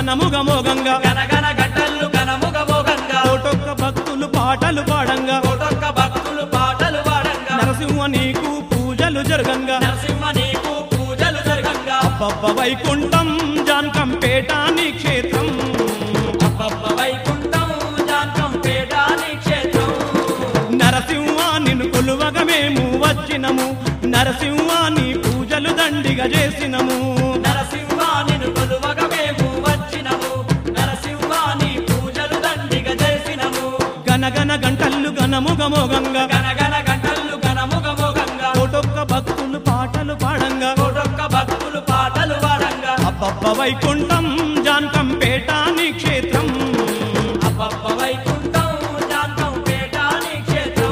గనముగ మోగంగా గనగన గంటలు గనముగ మోగంగా కోటొక్క భక్తులు పాటలు పాడంగా కోటొక్క భక్తులు పాటలు పాడంగా నరసింహ నీకు పూజలు జరగంగా నరసింహ నీకు పూజలు జరగంగా అబ్బబ్బ వైకుంఠం జాన్కంపేట నీ క్షేత్రం అబ్బబ్బ వైకుంఠం జాంతం పేటాని క్షేత్రం నరసింహ నిన్ను కొలువగా మేము వచ్చినము నరసింహ నీ పూజలు దండిగా చేసినము నరసింహ నిన్ను కొలువగా మేము వచ్చినము నరసింహ నీ పూజలు దండిగా చేసినము గనగన గంటలు గనముగ మోగంగా గనగన గంటలు గనముగ మోగంగా కోటొక్క భక్తులు పాటలు పాడంగా కోటొక్క భక్తులు పాటలు పాడంగా అబ్బబ్బ వైకుంఠం జాన్కంపేట నీ క్షేత్రం అబ్బబ్బ వైకుంఠం జాంతం పేటాని క్షేత్రం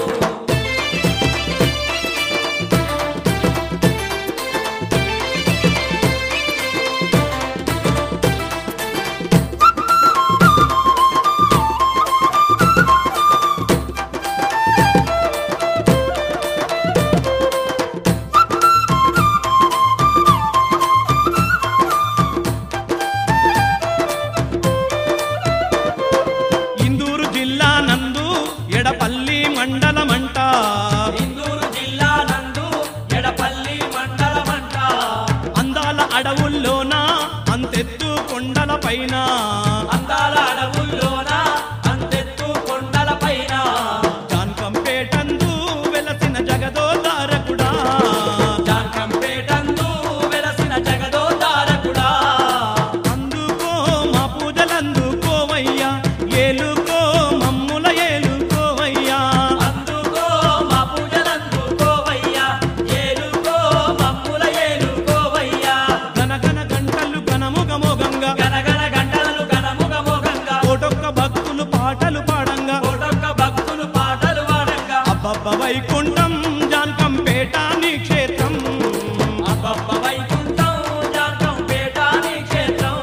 ఇందూరు జిల్లా నందు ఎడపల్లి మండలమంట ఇందూరు జిల్లా నందు ఎడపల్లి మండలమంట అందాల అడవుల్లోన అంతెత్తు కొండల పైన అందాల అడవుల్లోన అంతెత్తు కొండల పైన జాన్కంపేటందు వెలసిన జగదోదారకుడా జాంకంపేటందు వెలసిన జగదోదారకుడా అందుకో మా పూజలందుకోవయ్యా ఏలుకో మమ్ముల ఏలుకోవయ్యా అందుకో మా పూజలందుకోవయ్యా ఏలుకో మమ్ముల ఏలుకోవయ్యా గనగన గంటలు గనముగ మోగంగా గనగన గంటలు గనముగ మోగంగా కోటొక్క భక్తులు పాటలు పాడంగా కోటొక్క భక్తులు పాటలు పాడంగా అబ్బబ్బ వైకుంఠం జాన్కంపేట నీ క్షేత్రం అబ్బబ్బ వైకుంఠం జాంకంపేటాని క్షేత్రం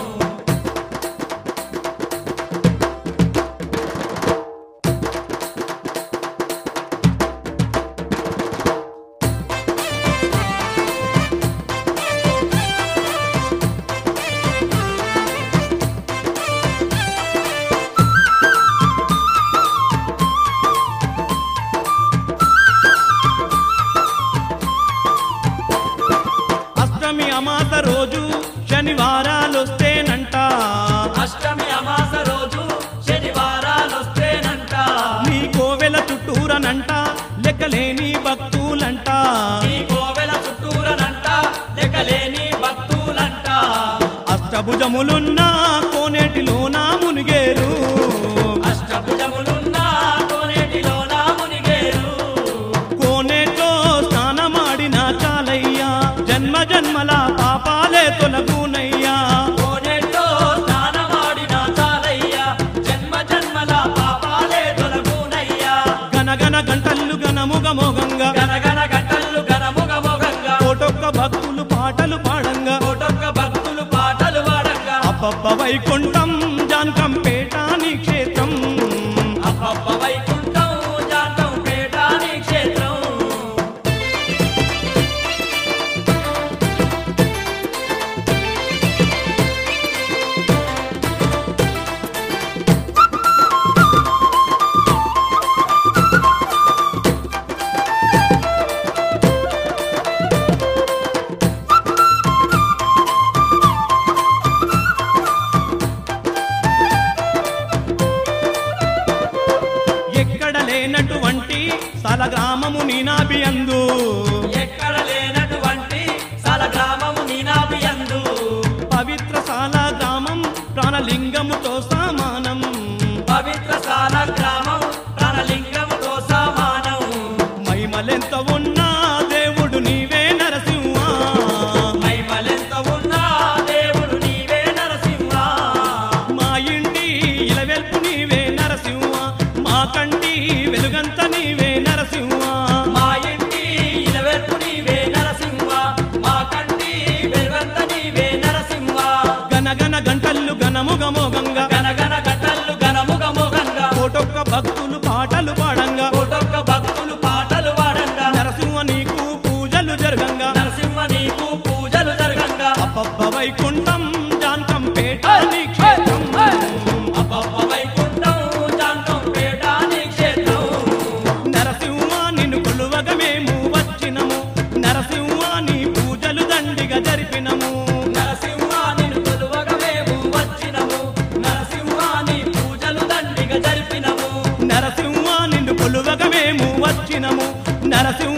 అష్టమి అమాత రోజు శనివారాలొస్తేనంట అష్టమి అమాస రోజు శనివారాలొస్తేనంట నీ కోవెల చుట్టూరనంట లెక్కలేని భక్తులంట ఈ కోవెల చుట్టూరనంట లెక్కలేని భక్తులంట అష్టభుజములున్న కోనేటిలోన మునిగేరు అష్టభుజములున్న కోనేటిలోన మునిగేరు కోనేట్లో స్నానమాడిన చాలయ్యా జన్మ జన్మల పాపాలే తొలగునయ్యా కోనేట్లో స్నానమాడిన చాలయ్యా జన్మ జన్మల పాపాలే తొలగునయ్యా గనగన గంటలు గనముగ మోగంగా గనగన గంటలు గనముగ మోగంగా కోటొక్క భక్తులు పాటలు పాడంగా కోటొక్క భక్తులు పాటలు పాడంగా అబ్బబ్బ వైకుంఠం జాన్కంపేట నీ క్షేత్రం అబ్బబ్బ వైకుంఠం జాతం పేటాని క్షేత్రం ఎక్కడ లేనటువంటి సలగ్రామము నీనాభి అందు ఎక్కడ లేనటువంటి సల గ్రామము నీనాభియందు పవిత్ర సాల గ్రామం ప్రాణలింగముతో సమానం పవిత్రశాల గ్రామం ప్రాణలింగముతో సమానం మైమలెంత ఉన్నా దేవుడు నీవే నరసింహ మైమలెంత ఉన్నా దేవుడు నీవే నరసింహ మా ఇంటి ఇలవెల్పు నీవే నరసింహ మా కంటి వెలుగంత నీవే నరసింహ మా ఇంటి ఇలవెల్పు నీవే నరసింహ మా కంటి వెలుగంత నీవే నరసింహ గనగన గంటలు గనముగ మోగంగా గనగన గంటలు గనముగ మోగంగా కోటొక్క భక్తులు పాటలు పాడంగా కోటొక్క భక్తులు పాటలు పాడంగా నరసింహ నీకు పూజలు జరగంగా నరసింహ నీకు పూజలు జరగంగా అబ్బబ్బ వైకుంఠం జాన్కంపేట నరసింహ